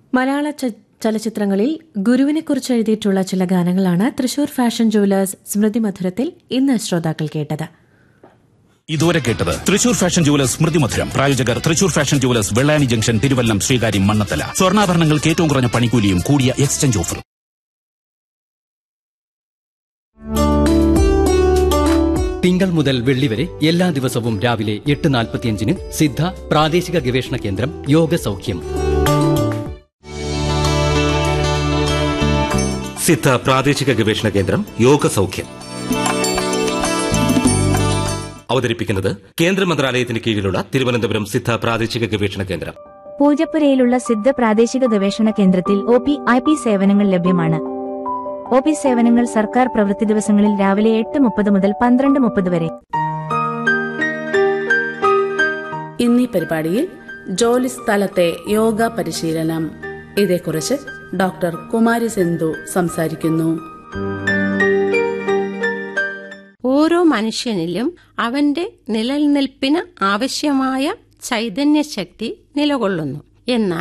മലയാള ച- ചലച്ചിത്രങ്ങളിൽ ഗുരുവിനെക്കുറിച്ച് എഴുതിയിട്ടുള്ള ചില ഗാനങ്ങളാണ് തൃശൂർ ഫാഷൻ ജുവലേഴ്സ് സ്മൃതി മധുരത്തിൽ ഇന്ന് ശ്രോതാക്കൾ കേട്ടത് ഇതുവരെ കേട്ടത് തൃശൂർ ഫാഷൻ ജുവലേഴ്സ് സ്മൃതി മധുരം പ്രായോജകർ Thrissur fashion jewellers Vellani junction Thiruvallam Sreekaryam Mannanthala സ്വർണ്ണാഭരണങ്ങൾക്ക് ഏറ്റവും കുറഞ്ഞ പണിക്കൂലിയും കൂടിയ എക്സ്ചേഞ്ച് ഓഫറും തിങ്കൾ മുതൽ വെള്ളി വരെ എല്ലാ ദിവസവും രാവിലെ എട്ട് നാൽപ്പത്തിയഞ്ചിന് സിദ്ധ പ്രാദേശിക ഗവേഷണ കേന്ദ്രം യോഗ സൗഖ്യം സിദ്ധ പ്രാദേശിക ഗവേഷണ കേന്ദ്രം യോഗ സൗഖ്യം അവതരിപ്പിക്കുന്നത് കേന്ദ്ര മന്ത്രാലയത്തിന് കീഴിലുള്ള തിരുവനന്തപുരം സിദ്ധ പ്രാദേശിക ഗവേഷണ കേന്ദ്രം പൂജപ്പുരയിലുള്ള സിദ്ധ പ്രാദേശിക ഗവേഷണ കേന്ദ്രത്തിൽ ഒ പി ഐ പി സേവനങ്ങൾ ലഭ്യമാണ് ഒ പി സേവനങ്ങൾ സർക്കാർ പ്രവൃത്തി ദിവസങ്ങളിൽ രാവിലെ എട്ട് മുപ്പത് മുതൽ പന്ത്രണ്ട് മുപ്പത് വരെ ഇന്നീ പരിപാടിയിൽ ജോലി സ്ഥലത്തെ യോഗ പരിശീലനം ഇതേക്കുറിച്ച് ഡോക്ടർ കുമാരി സിന്ധു സംസാരിക്കുന്നു ഓരോ മനുഷ്യനിലും അവന്റെ നിലനിൽപ്പിന് ആവശ്യമായ ചൈതന്യശക്തി നിലകൊള്ളുന്നു എന്നാൽ